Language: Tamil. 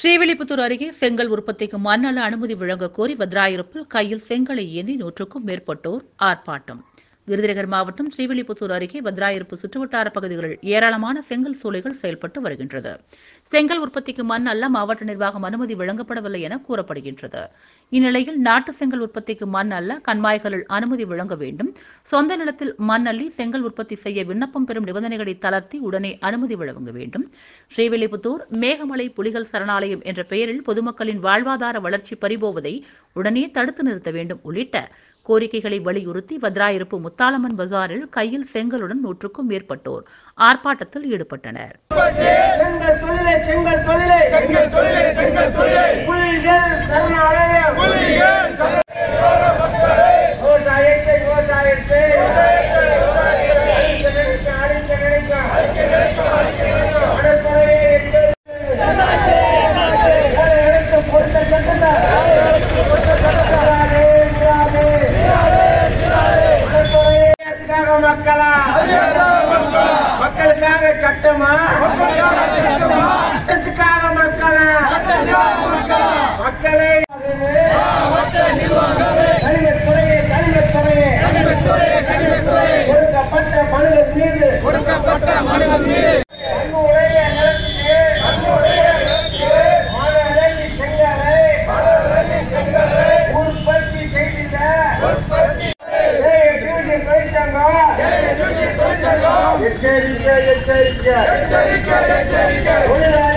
ஸ்ரீவில்லிபுத்தூர் அருகே செங்கல் உற்பத்திக்கு மண்ணள அனுமதி வழங்க கோரி வத்ராயிருப்பில் கையில் செங்கலை ஏந்தி நூற்றுக்கும் மேற்பட்டோர் ஆர்ப்பாட்டம் விருதுநகர் மாவட்டம் ஸ்ரீவில்லிபுத்தூர் அருகே வத்ராயிருப்பு சுற்றுவட்டார பகுதிகளில் ஏராளமான செங்கல் சூளைகள் செயல்பட்டு வருகின்றது செங்கல் உற்பத்திக்கு மண் அல்ல மாவட்ட நிர்வாகம் அனுமதி வழங்கப்படவில்லை என கூறப்படுகின்றது இந்நிலையில் நாட்டு செங்கல் உற்பத்திக்கு மண் அல்ல கண்மாய்களில் அனுமதி வழங்க வேண்டும் சொந்த நிலத்தில் மண் அள்ளி செங்கல் உற்பத்தி செய்ய விண்ணப்பம் பெறும் நிபந்தனைகளை தளர்த்தி உடனே அனுமதி வழங்க வேண்டும் ஸ்ரீவில்லிபுத்தூர் மேகமலை புலிகள் சரணாலயம் என்ற பெயரில் பொதுமக்களின் வாழ்வாதார வளர்ச்சி பறிபோவதை உடனே தடுத்து நிறுத்த வேண்டும் உள்ளிட்ட கோரிக்கைகளை வலியுறுத்தி வத்ராயிருப்பு முத்தாலம்மன் பஜாரில் கையில் செங்கலுடன் நூற்றுக்கும் மேற்பட்டோர் ஆர்ப்பாட்டத்தில் ஈடுபட்டனர் செங்கல் தொழிலை செங்கல் தொழிலை செங்கல் தொழிலே செங்கல் தொழிலே புலிகள் சரணாலயம் புலிகள் சரண- விவசாயத்தை விவசாயத்தை அழிக்க நினைக்க அழிக்க நினைக்க வனத்துறையை எங்கள் ஏழைகளுக்கு கொடுத்த சட்டத்தை விடாதே, விடாதே. வனத்துறையை அதுக்காக மக்களா மக்களுக்காக சட்டமா சட்டத்துக்காக மக்களா மக்களை கனிமத்துறையே கனிமத்துறையே கொடுக்கப்பட்ட மனிதர் மீது கொடுக்கப்பட்ட மனிதன் மீது தன்னுடைய நிலத்திலே மலரடி செங்கலை உற்பத்தி செய்திட ஏய், டிவிஷன் கழிச்சாங்க. எச்சரிக்கை எச்சரிக்கை எச்சரிக்கை எச்சரிக்கை தொழிலாளி